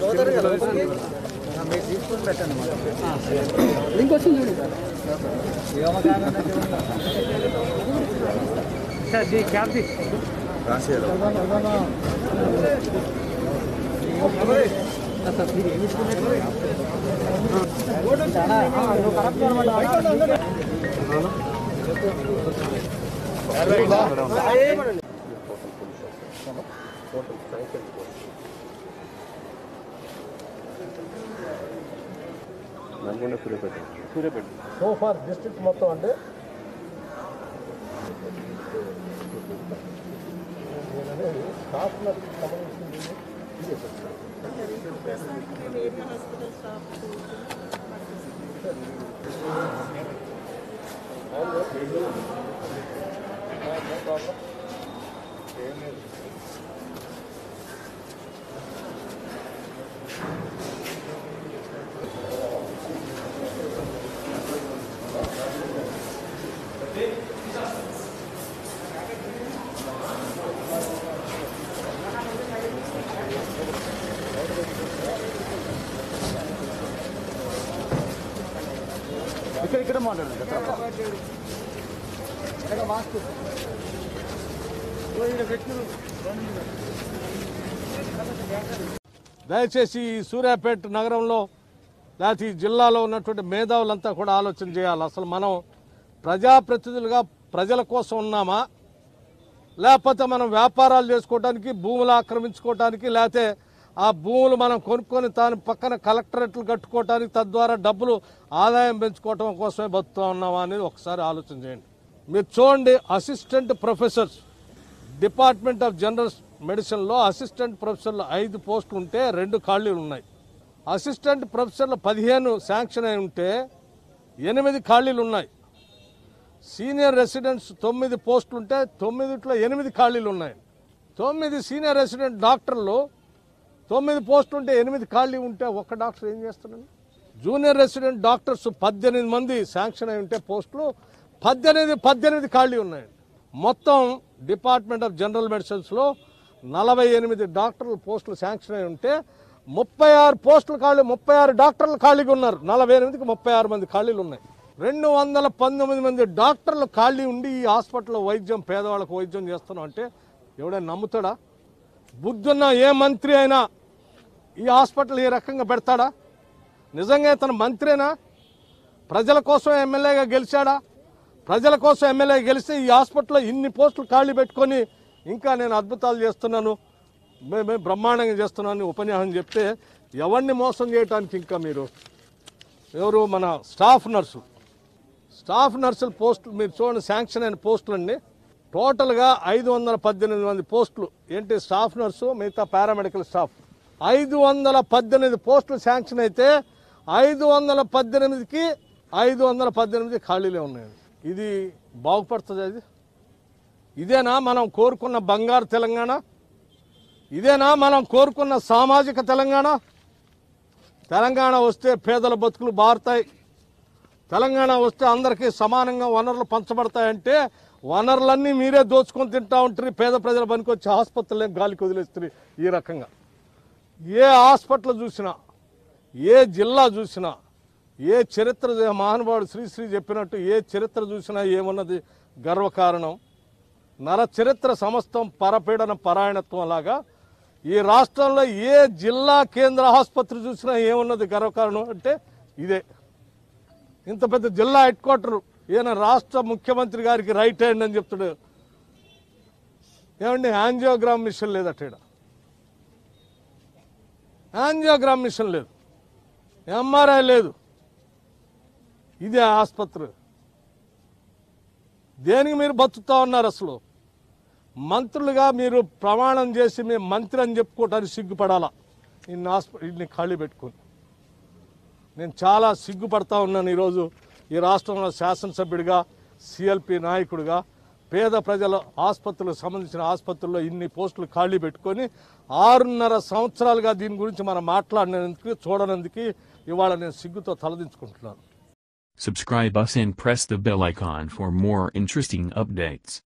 మీరు తీసుకొని పెట్టండి లింక్ వచ్చింది చూడు Nalgonda Suryapet Suryapet so far district మొత్తం అంటే స్టాఫ్ సంబంధించింది ఇదే సార్ ఇక్కడ ఇక్కడ మాట్లాడండి దయచేసి ఈ సూర్యాపేట నగరంలో లేకపోతే ఈ జిల్లాలో ఉన్నటువంటి మేధావులంతా కూడా ఆలోచన చేయాలి అసలు మనం ప్రజాప్రతినిధులుగా ప్రజల కోసం ఉన్నామా లేకపోతే మనం వ్యాపారాలు చేసుకోవడానికి భూములు ఆక్రమించుకోవడానికి లేకపోతే ఆ భూములు మనం కొనుక్కొని దాని పక్కన కలెక్టరేట్లు కట్టుకోవడానికి తద్వారా డబ్బులు ఆదాయం పెంచుకోవటం కోసమే బతుకుతా ఉన్నామా అనేది ఒకసారి ఆలోచన చేయండి మీరు చూడండి assistant professors department of general మెడిసిన్లో అసిస్టెంట్ ప్రొఫెసర్లు ఐదు పోస్టులు ఉంటే రెండు ఖాళీలు ఉన్నాయి అసిస్టెంట్ ప్రొఫెసర్లు పదిహేను శాంక్షన్ అయి ఉంటే ఎనిమిది ఖాళీలు ఉన్నాయి సీనియర్ రెసిడెంట్స్ తొమ్మిది పోస్టులు ఉంటే తొమ్మిదిట్లో ఎనిమిది ఖాళీలు ఉన్నాయి తొమ్మిది సీనియర్ రెసిడెంట్ డాక్టర్లు తొమ్మిది పోస్టులు ఉంటే ఎనిమిది ఖాళీ ఉంటే ఒక్క డాక్టర్ ఏం చేస్తున్నాడు జూనియర్ రెసిడెంట్ డాక్టర్స్ పద్దెనిమిది మంది శాంక్షన్ అయి ఉంటే పోస్టులు పద్దెనిమిది పద్దెనిమిది ఖాళీ ఉన్నాయి మొత్తం డిపార్ట్మెంట్ ఆఫ్ జనరల్ మెడిసిన్స్లో నలభై ఎనిమిది డాక్టర్ల పోస్టులు శాంక్షన్ అయి ఉంటే ముప్పై ఆరు పోస్టులు ఖాళీ ముప్పై ఆరు డాక్టర్లు ఖాళీగా ఉన్నారు నలభై ఎనిమిదికి ముప్పై ఆరు మంది ఖాళీలు ఉన్నాయి రెండు వందల పంతొమ్మిది మంది డాక్టర్లు ఖాళీ ఉండి ఈ హాస్పిటల్లో వైద్యం పేదవాళ్ళకు వైద్యం చేస్తున్నాం అంటే ఎవడైనా నమ్ముతాడా బుద్ధున్న ఏ మంత్రి అయినా ఈ హాస్పిటల్ ఈ రకంగా పెడతాడా నిజంగా ఇతను మంత్రేనా ప్రజల కోసం ఎమ్మెల్యేగా గెలిచాడా ప్రజల కోసం ఎమ్మెల్యే గెలిస్తే ఈ హాస్పిటల్లో ఇన్ని పోస్టులు ఖాళీ పెట్టుకొని ఇంకా నేను అద్భుతాలు చేస్తున్నాను మే- మేము బ్రహ్మాండంగా చేస్తున్నాను ఉపన్యాసం చెప్తే ఎవరిని మోసం చేయడానికి ఇంకా మీరు ఎవరు మన స్టాఫ్ నర్సు స్టాఫ్ నర్సుల పోస్టులు మీరు చూడండి శాంక్షన్ అయిన పోస్టులు అండి టోటల్గా ఐదు వందల పద్దెనిమిది మంది పోస్టులు ఏంటి స్టాఫ్ నర్సు మిగతా పారామెడికల్ స్టాఫ్ ఐదు వందల పద్దెనిమిది పోస్టులు శాంక్షన్ అయితే ఐదు వందల పద్దెనిమిదికి ఐదు వందల పద్దెనిమిది ఖాళీలే ఉన్నాయి ఇది బాగుపడుతుంది అది ఇదేనా మనం కోరుకున్న బంగారు తెలంగాణ ఇదేనా మనం కోరుకున్న సామాజిక తెలంగాణ తెలంగాణ వస్తే పేదల బతుకులు బారుతాయి తెలంగాణ వస్తే అందరికీ సమానంగా వనరులు పంచబడతాయంటే వనరులన్నీ మీరే దోచుకొని తింటా ఉంటారు పేద ప్రజల పనికొచ్చి ఆసుపత్రులు గాలికి వదిలేస్తారు ఈ రకంగా ఏ హాస్పిటల్ చూసినా ఏ జిల్లా చూసినా ఏ చరిత్ర చూ- మహానుభావుడు శ్రీశ్రీ చెప్పినట్టు ఏ చరిత్ర చూసినా ఏమున్నది గర్వకారణం నర చరిత్ర సమస్తం పరపీడన పరాయణత్వం లాగా ఈ రాష్ట్రంలో ఏ జిల్లా కేంద్ర ఆసుపత్రి చూసినా ఏమున్నది గర్వకారణం అంటే ఇదే ఇంత పెద్ద జిల్లా హెడ్ క్వార్టర్ ఈయన రాష్ట్ర ముఖ్యమంత్రి గారికి రైట్ హ్యాండ్ అని చెప్తాడు ఏమండి యాంజియోగ్రామ్ మిషన్ లేదట ఈడ యాంజియోగ్రామ్ మిషన్ లేదు ఎంఆర్ఐ లేదు ఇదే ఆసుపత్రి దేనికి మీరు బతుకుతా ఉన్నారు అసలు మంత్రులుగా మీరు ప్రమాణం చేసి మేము మంత్రి అని చెప్పుకోవటానికి సిగ్గుపడాలా ఇన్ని హాస్పిటల్ ఇన్ని ఖాళీ పెట్టుకొని నేను చాలా సిగ్గుపడతా ఉన్నాను ఈరోజు ఈ రాష్ట్రంలో శాసనసభ్యుడిగా సిఎల్పి నాయకుడిగా పేద ప్రజల ఆసుపత్రులకు సంబంధించిన ఆసుపత్రుల్లో ఇన్ని పోస్టులు ఖాళీ పెట్టుకొని ఆరున్నర సంవత్సరాలుగా దీని గురించి మనం మాట్లాడినందుకు చూడనందుకు ఇవాళ నేను సిగ్గుతో తలదించుకుంటున్నాను Subscribe us and press the bell icon for more interesting updates.